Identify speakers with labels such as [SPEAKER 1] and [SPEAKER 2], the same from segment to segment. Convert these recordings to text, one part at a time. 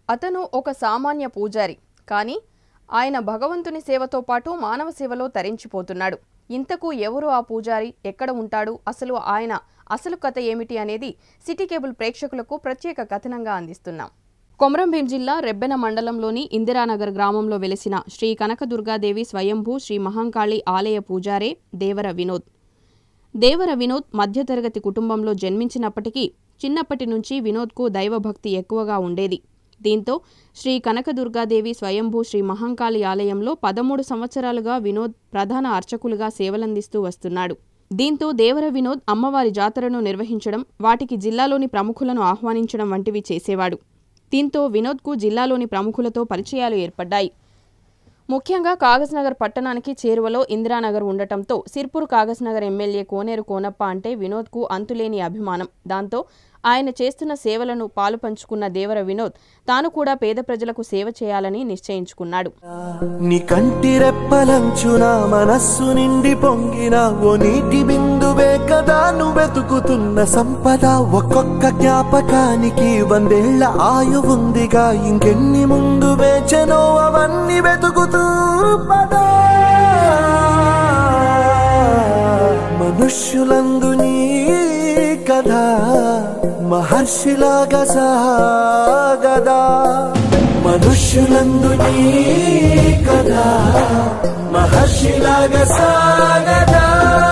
[SPEAKER 1] అతను ఒక సామాన్య పూజారి కానీ ఆయన భగవంతుని సేవతో పాటు మానవ సేవలో తరించిపోతున్నాడు ఇంతకు ఎవరు ఆ పూజారి ఎక్కడ ఉంటాడు అసలు ఆయన అసలు కథ ఏమిటి అనేది సిటీ కేబుల్ ప్రేక్షకులకు ప్రత్యేక కథనంగా అందిస్తున్నాం కొమరంభీం జిల్లా రెబ్బెన మండలంలోని ఇందిరానగర్ గ్రామంలో వెలిసిన శ్రీ కనకదుర్గాదేవి స్వయంభూ శ్రీ మహంకాళి ఆలయ పూజారే దేవర వినోద్ దేవర వినోద్ మధ్యతరగతి కుటుంబంలో జన్మించినప్పటికీ చిన్నప్పటి నుంచి వినోద్కు దైవభక్తి ఎక్కువగా ఉండేది దీంతో శ్రీ కనకదుర్గాదేవి స్వయంభూ శ్రీ మహంకాళి ఆలయంలో పదమూడు సంవత్సరాలుగా వినోద్ ప్రధాన అర్చకులుగా సేవలందిస్తూ వస్తున్నాడు దీంతో దేవర వినోద్ అమ్మవారి జాతరను నిర్వహించడం వాటికి జిల్లాలోని ప్రముఖులను ఆహ్వానించడం వంటివి చేసేవాడు దీంతో వినోద్కు జిల్లాలోని ప్రముఖులతో పరిచయాలు ఏర్పడ్డాయి ముఖ్యంగా కాగజ్నగర్ పట్టణానికి చేరువలో ఇందిరానగర్ ఉండటంతో సిర్పూర్ కాగజ్నగర్ ఎమ్మెల్యే కోనేరు కోనప్ప అంటే వినోద్కు అంతులేని అభిమానం దాంతో ఆయన చేస్తున్న సేవలను పాలుపంచుకున్న దేవర వినోద్ తాను కూడా పేద ప్రజలకు సేవ చేయాలని నిశ్చయించుకున్నాడు
[SPEAKER 2] నీ కంటి రెప్పలంచున మనస్సు నిండి పొంగిన ఓ నీటి బిందువే కదా నువ్వు వెతుకుతున్న సంపద ఒక్కొక్క జ్ఞాపకానికి వందేళ్ల ఆయువుందిగా ఇంకెన్ని ముందు వేచనో అవన్నీ వెతుకుతూ పదా మనుష్యులందు నీ కథ మహర్షిలాగా సాగదా మనుష్యులందు నీ కథ మహర్షిలాగా సాగదా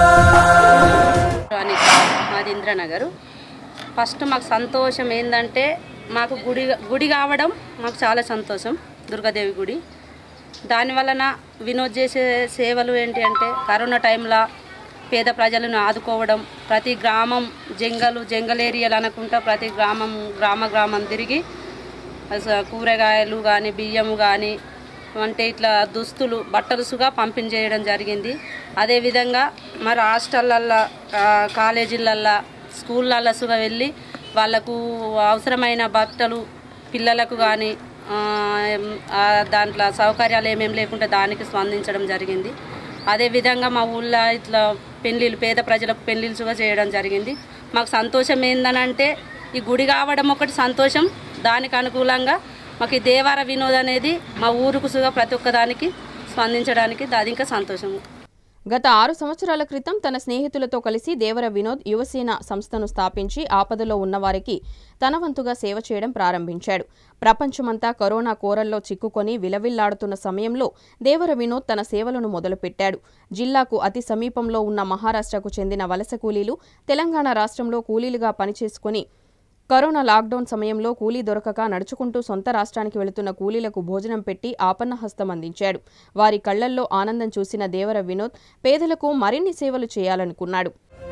[SPEAKER 3] అనిత మాది ఇంద్రనగర్ ఫస్ట్ మాకు సంతోషం ఏంటంటే మాకు గుడి గుడి కావడం మాకు చాలా సంతోషం దుర్గాదేవి గుడి దాని వలన వినోద్ చేసే సేవలు ఏంటి అంటే కరోనా టైంలో పేద ప్రజలను ఆదుకోవడం ప్రతి గ్రామం జంగలు జంగల్ ఏరియాలు అనుకుంటా ప్రతి గ్రామం గ్రామ గ్రామం తిరిగి అస- కూరగాయలు కానీ బియ్యము కానీ అంటే ఇట్లా దుస్తులు బట్టలుసుగా పంపిణీ చేయడం జరిగింది అదేవిధంగా మరి హాస్టళ్ళల్లో ఆ, కాలేజీలల్లో స్కూళ్ళల్లో సుగా వెళ్ళి వాళ్ళకు అవసరమైన బట్టలు పిల్లలకు కానీ దాంట్లో సౌకర్యాలు ఏమేమి లేకుంటే దానికి స్పందించడం జరిగింది అదేవిధంగా మా ఊళ్ళో ఇట్లా పెళ్ళిళ్ళు పేద ప్రజలకు పెళ్ళిళ్ళు సుగా చేయడం జరిగింది మాకు సంతోషం ఏందనంటే ఈ గుడి కావడం ఒకటి సంతోషం దానికి అనుకూలంగా మాకు ఈ దేవార వినోద్ అనేది మా ఊరుకు సుగా ప్రతి ఒక్కదానికి స్పందించడానికి అది ఇంకా సంతోషం
[SPEAKER 1] గత ఆరు సంవత్సరాల క్రితం తన స్నేహితులతో కలిసి దేవర వినోద్ యువసేన సంస్థను స్థాపించి ఆపదలో ఉన్నవారికి తన వంతుగా సేవ చేయడం ప్రారంభించాడు ప్రపంచమంతా కరోనా కోరల్లో చిక్కుకొని విలవిల్లాడుతున్న సమయంలో దేవర వినోద్ తన సేవలను మొదలుపెట్టాడు జిల్లాకు అతి సమీపంలో ఉన్న మహారాష్ట్రకు చెందిన వలస కూలీలు తెలంగాణ రాష్ట్రంలో కూలీలుగా పనిచేసుకుని కరోనా లాక్డౌన్ సమయంలో కూలీ దొరకక నడుచుకుంటూ సొంత రాష్ట్రానికి వెళుతున్న కూలీలకు భోజనం పెట్టి ఆపన్న హస్తం అందించాడు వారి కళ్లల్లో ఆనందం చూసిన దేవర వినోద్ పేదలకు మరిన్ని సేవలు చేయాలనుకున్నాడు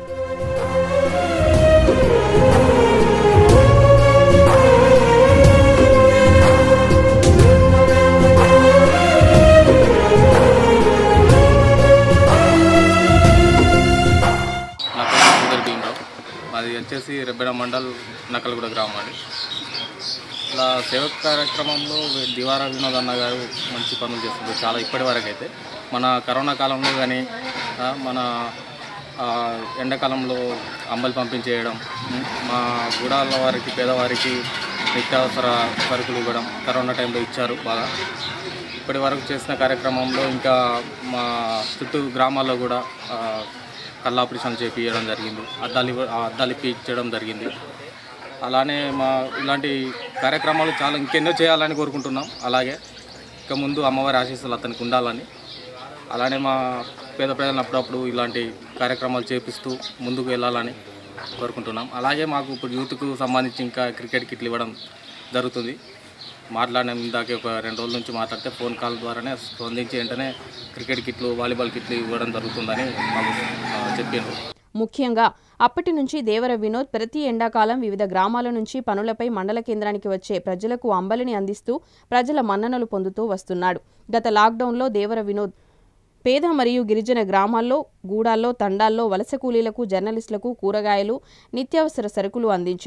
[SPEAKER 4] నా పేరు సుందర్ భీమరావు మాది వచ్చేసి రెబ్బెడ మండల్ నకలగూడ గ్రామం అండి ఇలా సేవక కార్యక్రమంలో దివార వినోద్ అన్న గారు మంచి పనులు చేస్తున్నారు చాలా ఇప్పటి వరకు అయితే మన కరోనా కాలంలో కానీ ఆ, మన ఆ, ఎండాకాలంలో అంబలి పంపించేయడం ఉం, మా గుడాల వారికి పేదవారికి నిత్యావసర సరుకులు ఇవ్వడం కరోనా టైంలో ఇచ్చారు బాగా ఇప్పటి వరకు చేసిన కార్యక్రమంలో ఇంకా మా చుట్టూ గ్రామాల్లో కూడా ఆ, కళ్ళ ఆపరేషన్ చేపించడం జరిగింది అద్దాలు ఇవ్వ- ఆ అద్దాలు ఇప్పించడం జరిగింది అలానే మా ఇలాంటి కార్యక్రమాలు చాలా ఇంకెన్నో చేయాలని కోరుకుంటున్నాం అలాగే ఇక ముందు అమ్మవారి ఆశీస్సులు అతనికి ఉండాలని అలానే మా పేద ప్రజలను అప్పుడప్పుడు ఇలాంటి కార్యక్రమాలు చేపిస్తూ ముందుకు వెళ్ళాలని కోరుకుంటున్నాం అలాగే మాకు ఇప్పుడు యూత్కు సంబంధించి ఇంకా క్రికెట్ కిట్లు ఇవ్వడం జరుగుతుంది మాట్లాడిన ఇందాకే ఒక రెండు రోజుల నుంచి మాట్లాడితే ఫోన్ కాల్ ద్వారానే స్పందించి వెంటనే క్రికెట్ కిట్లు వాలీబాల్ కిట్లు ఇవ్వడం జరుగుతుందని మాకు ఆ, చెప్పిండ్రు
[SPEAKER 1] ముఖ్యంగా అప్పటి నుంచి దేవర వినోద్ ప్రతి ఎండాకాలం వివిధ గ్రామాల నుంచి పనులపై మండల కేంద్రానికి వచ్చే ప్రజలకు అంబలిని అందిస్తూ ప్రజల మన్ననలు పొందుతూ వస్తున్నాడు గత లాక్డౌన్లో దేవర వినోద్ పేద మరియు గిరిజన గ్రామాల్లో గూడాల్లో తండాల్లో వలస కూలీలకు జర్నలిస్టులకు కూరగాయలు నిత్యావసర సరుకులు అందించాడు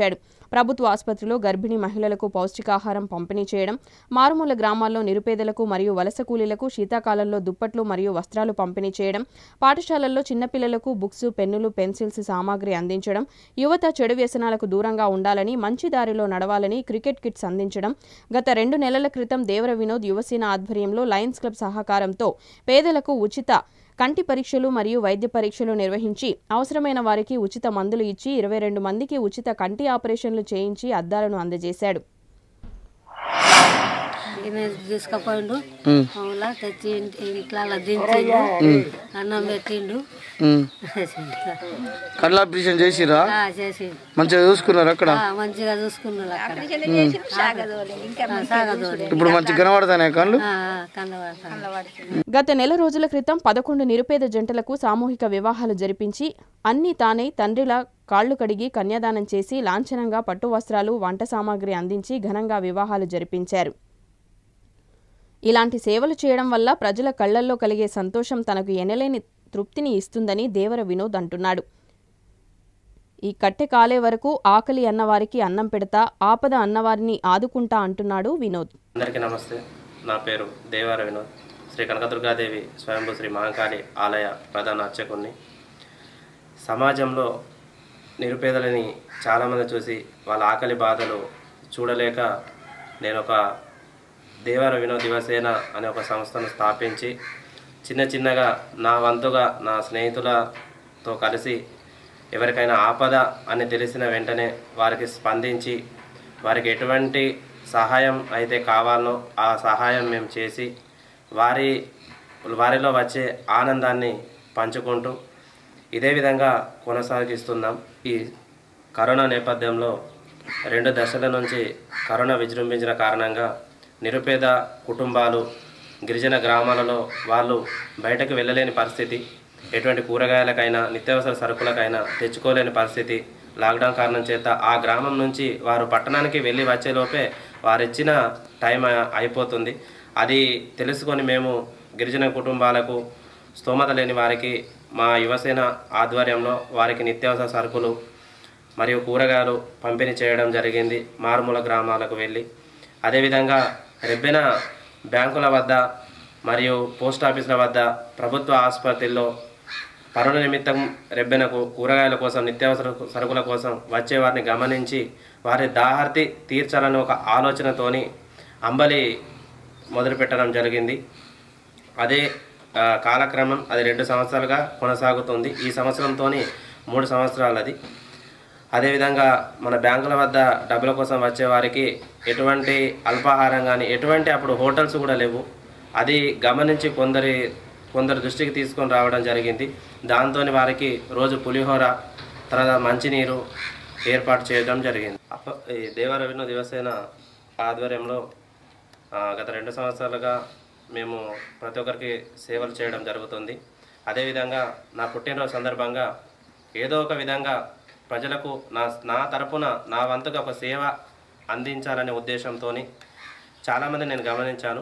[SPEAKER 1] ప్రభుత్వ ఆసుపత్రిలో గర్భిణీ మహిళలకు పౌష్టికాహారం పంపిణీ చేయడం మారుమూల గ్రామాల్లో నిరుపేదలకు మరియు వలస కూలీలకు శీతాకాలంలో దుప్పట్లు మరియు వస్త్రాలు పంపిణీ చేయడం పాఠశాలల్లో చిన్నపిల్లలకు బుక్స్ పెన్నులు పెన్సిల్స్ సామాగ్రి అందించడం యువత చెడు వ్యసనాలకు దూరంగా ఉండాలని మంచి దారిలో నడవాలని క్రికెట్ కిట్స్ అందించడం గత రెండు నెలల క్రితం దేవర వినోద్ యువసేన ఆధ్వర్యంలో లయన్స్ క్లబ్ సహకారంతో పేదలకు ఉచిత కంటి పరీక్షలు మరియు వైద్య పరీక్షలు నిర్వహించి అవసరమైన వారికి ఉచిత మందులు ఇచ్చి ఇరవై రెండు మందికి ఉచిత కంటి ఆపరేషన్లు చేయించి అద్దాలను అందజేశాడు
[SPEAKER 5] ఈయన తీసుకుపోయిండు అవులా తెచ్చి ఇంటి- ఇంట్లో అలా దించిండు అన్నం పెట్టిండు
[SPEAKER 6] కళ్ళ ఆపరేషన్ చేసిరా
[SPEAKER 5] ఆ, చేసిండు
[SPEAKER 6] మంచిగా చూసుకున్నారు అక్కడ
[SPEAKER 5] ఆ, మంచిగా చూసుకున్నాడు అక్కడ ఆ, సాగదోలి
[SPEAKER 6] ఇప్పుడు మంచిగా కనబడతానే కళ్ళు
[SPEAKER 5] కన్నవాడతాను
[SPEAKER 1] గత నెల రోజుల క్రితం పదకొండు నిరుపేద జంటలకు సామూహిక వివాహాలు జరిపించి అన్ని తానే తండ్రిలా కాళ్లు కడిగి కన్యాదానం చేసి లాంఛనంగా పట్టు వస్త్రాలు వంట సామాగ్రి అందించి ఘనంగా వివాహాలు జరిపించారు ఇలాంటి సేవలు చేయడం వల్ల ప్రజల కళ్లల్లో కలిగే సంతోషం తనకు ఎనలేని తృప్తిని ఇస్తుందని దేవర వినోద్ అంటున్నాడు ఈ కట్టె కాలే వరకు ఆకలి అన్నవారికి అన్నం పెడతా ఆపద అన్నవారిని ఆదుకుంటా అంటున్నాడు వినోద్
[SPEAKER 7] అందరికీ నమస్తే నా పేరు దేవార వినోద్ శ్రీ కనకదుర్గాదేవి స్వయంభూ శ్రీ మహాకాళి ఆలయ ప్రధాన అర్చకుణ్ణి సమాజంలో నిరుపేదలని చాలామంది చూసి వాళ్ళ ఆకలి బాధలు చూడలేక నేను ఒక దేవర వినోద్ యువసేన అనే ఒక సంస్థను స్థాపించి చిన్న చిన్నగా నా వంతుగా నా స్నేహితులతో కలిసి ఎవరికైనా ఆపద అని తెలిసిన వెంటనే వారికి స్పందించి వారికి ఎటువంటి సహాయం అయితే కావాలనో ఆ సహాయం మేము చేసి వారి వారిలో వచ్చే ఆనందాన్ని పంచుకుంటూ ఇదే విధంగా కొనసాగిస్తున్నాం ఈ కరోనా నేపథ్యంలో రెండు దశల నుంచి కరోనా విజృంభించిన కారణంగా నిరుపేద కుటుంబాలు గిరిజన గ్రామాలలో వాళ్ళు బయటకు వెళ్ళలేని పరిస్థితి ఎటువంటి కూరగాయలకైనా నిత్యావసర సరుకులకైనా తెచ్చుకోలేని పరిస్థితి లాక్డౌన్ కారణం చేత ఆ గ్రామం నుంచి వారు పట్టణానికి వెళ్ళి వచ్చేలోపే వారిచ్చిన టైం అ- అయిపోతుంది అది తెలుసుకొని మేము గిరిజన కుటుంబాలకు స్తోమత లేని వారికి మా యువసేన ఆధ్వర్యంలో వారికి నిత్యావసర సరుకులు మరియు కూరగాయలు పంపిణీ చేయడం జరిగింది మారుమూల గ్రామాలకు వెళ్ళి అదేవిధంగా రెబ్బెన బ్యాంకుల వద్ద మరియు పోస్ట్ ఆఫీసుల వద్ద ప్రభుత్వ ఆసుపత్రుల్లో పనుల నిమిత్తం రెబ్బెనకు కూరగాయల కోసం నిత్యావసర సరుకుల కోసం వచ్చే వారిని గమనించి వారి దాహార్తి తీర్చాలని ఒక ఆలోచనతోని అంబలి మొదలుపెట్టడం జరిగింది అదే ఆ, కాలక్రమం అది రెండు సంవత్సరాలుగా కొనసాగుతుంది ఈ సంవత్సరంతో మూడు సంవత్సరాలు అది అదేవిధంగా మన బ్యాంకుల వద్ద డబ్బుల కోసం వచ్చే వారికి ఎటువంటి అల్పాహారం కానీ ఎటువంటి అప్పుడు హోటల్స్ కూడా లేవు అది గమనించి కొందరి కొందరు దృష్టికి తీసుకొని రావడం జరిగింది దాంతో వారికి రోజు పులిహోర తర్వాత మంచినీరు ఏర్పాటు చేయడం జరిగింది అప్ప ఈ దేవర వినోద్ యువసేన ఆధ్వర్యంలో ఆ, గత రెండు సంవత్సరాలుగా మేము ప్రతి ఒక్కరికి సేవలు చేయడం జరుగుతుంది అదేవిధంగా నా పుట్టినరోజు సందర్భంగా ఏదో ఒక విధంగా ప్రజలకు నా నా తరపున నా వంతుగా ఒక సేవ అందించాలనే ఉద్దేశంతో చాలామంది నేను గమనించాను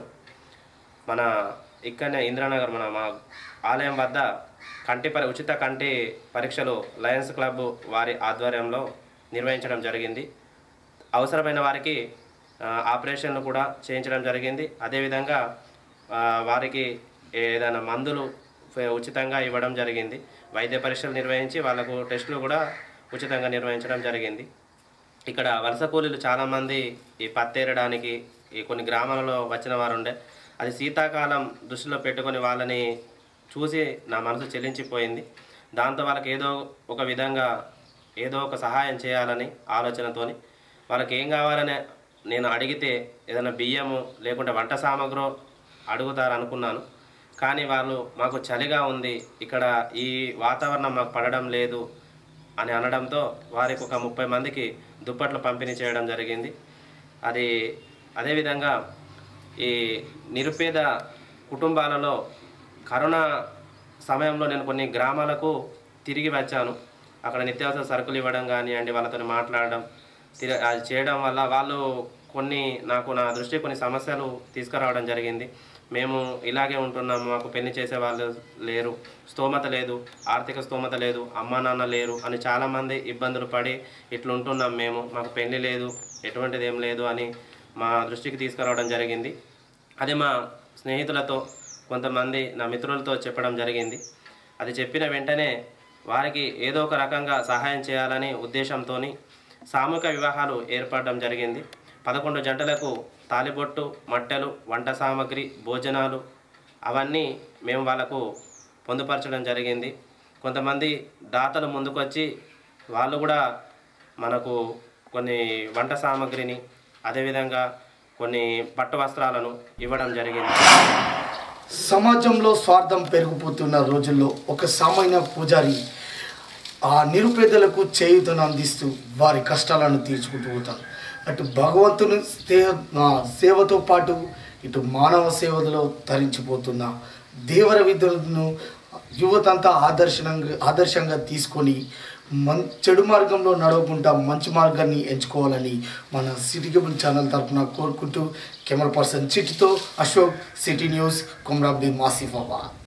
[SPEAKER 7] మన ఇక్కడనే ఇందిరానగర్ మన మా ఆలయం వద్ద కంటి పరి ఉచిత కంటి పరీక్షలు లయన్స్ క్లబ్ వారి ఆధ్వర్యంలో నిర్వహించడం జరిగింది అవసరమైన వారికి ఆ, ఆపరేషన్లు కూడా చేయించడం జరిగింది అదేవిధంగా ఆ, వారికి ఏదైనా మందులు ఫ- ఉచితంగా ఇవ్వడం జరిగింది వైద్య పరీక్షలు నిర్వహించి వాళ్ళకు టెస్టులు కూడా ఉచితంగా నిర్వహించడం జరిగింది ఇక్కడ వలస కూలీలు చాలామంది ఈ పత్తేరడానికి ఈ కొన్ని గ్రామాలలో వచ్చిన వారు ఉండే అది శీతాకాలం దృష్టిలో పెట్టుకొని వాళ్ళని చూసి నా మనసు చెల్లించిపోయింది దాంతో వాళ్ళకి ఏదో ఒక విధంగా ఏదో ఒక సహాయం చేయాలని ఆలోచనతోని వాళ్ళకి ఏం కావాలని నేను అడిగితే ఏదైనా బియ్యము లేకుంటే వంట సామాగ్రి అడుగుతారు అనుకున్నాను కానీ వాళ్ళు మాకు చలిగా ఉంది ఇక్కడ ఈ వాతావరణం మాకు పడడం లేదు అని అనడంతో వారికి ఒక ముప్పై మందికి దుప్పట్లు పంపిణీ చేయడం జరిగింది అది అదేవిధంగా ఈ నిరుపేద కుటుంబాలలో కరోనా సమయంలో నేను కొన్ని గ్రామాలకు తిరిగి వచ్చాను అక్కడ నిత్యావసర సరుకులు ఇవ్వడం కానివ్వండి వాళ్ళతో మాట్లాడడం తిర- అది చేయడం వల్ల వాళ్ళు కొన్ని నాకు నా దృష్టి కొన్ని సమస్యలు తీసుకురావడం జరిగింది మేము ఇలాగే ఉంటున్నాము మాకు పెళ్లి చేసే వాళ్ళు లేరు స్తోమత లేదు ఆర్థిక స్తోమత లేదు అమ్మా నాన్న లేరు అని చాలామంది ఇబ్బందులు పడి ఇట్లా ఉంటున్నాం మేము మాకు పెళ్లి లేదు ఎటువంటిది ఏం లేదు అని మా దృష్టికి తీసుకురావడం జరిగింది అదే మా స్నేహితులతో కొంతమంది నా మిత్రులతో చెప్పడం జరిగింది అది చెప్పిన వెంటనే వారికి ఏదో ఒక రకంగా సహాయం చేయాలని ఉద్దేశంతో సామూహిక వివాహాలు ఏర్పడడం జరిగింది పదకొండు జంటలకు తాలిబొట్టు మట్టెలు వంట సామాగ్రి భోజనాలు అవన్నీ మేము వాళ్ళకు పొందుపరచడం జరిగింది కొంతమంది దాతలు ముందుకొచ్చి వాళ్ళు కూడా మనకు కొన్ని వంట సామాగ్రిని అదేవిధంగా కొన్ని పట్టు వస్త్రాలను ఇవ్వడం జరిగింది
[SPEAKER 8] సమాజంలో స్వార్థం పెరిగిపోతున్న రోజుల్లో ఒక సామాన్య పూజారి ఆ నిరుపేదలకు చేయుతను అందిస్తూ వారి కష్టాలను తీర్చుకుంటూ పోతారు అటు భగవంతుని స్తే ఆ, సేవతో పాటు ఇటు మానవ సేవలో తరించిపోతున్న దేవర విధులను యువతంతా ఆదర్శనంగా ఆదర్శంగా తీసుకొని మన్ చెడు మార్గంలో నడవకుండా మంచి మార్గాన్ని ఎంచుకోవాలని మన సిటీ కేబుల్ ఛానల్ తరఫున కోరుకుంటూ కెమెరా పర్సన్ చిట్టితో అశోక్ సిటీ న్యూస్ కుమ్రాబ్ది మాసిఫాబాద్